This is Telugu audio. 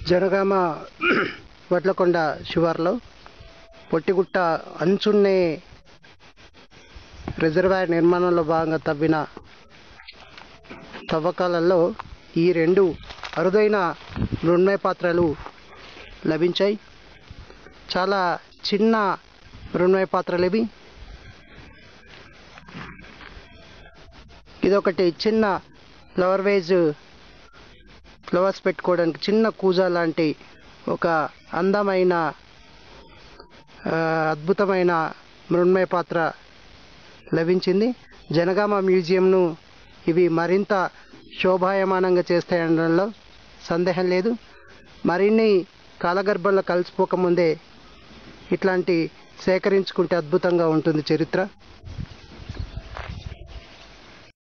జనగామ వడ్లకొండ శివార్లో పొట్టిగుట్ట అంచున్నే రిజర్వాయర్ నిర్మాణంలో భాగంగా తవ్విన తవ్వకాలలో ఈ రెండు అరుదైన మృణ్మయ పాత్రలు లభించాయి చాలా చిన్న మృణ్మయ పాత్రలు ఇవి ఇదొకటి చిన్న ఫ్లవర్ వేజ్ ఫ్లవర్స్ పెట్టుకోవడానికి చిన్న కూజా లాంటి ఒక అందమైన ఆ, అద్భుతమైన మృణ్మయ పాత్ర లభించింది జనగామ మ్యూజియంను ఇవి మరింత శోభాయమానంగా చేస్తాయనడంలో సందేహం లేదు మరిన్ని కాలగర్భంలో కలిసిపోకముందే ఇట్లాంటి సేకరించుకుంటే అద్భుతంగా ఉంటుంది చరిత్ర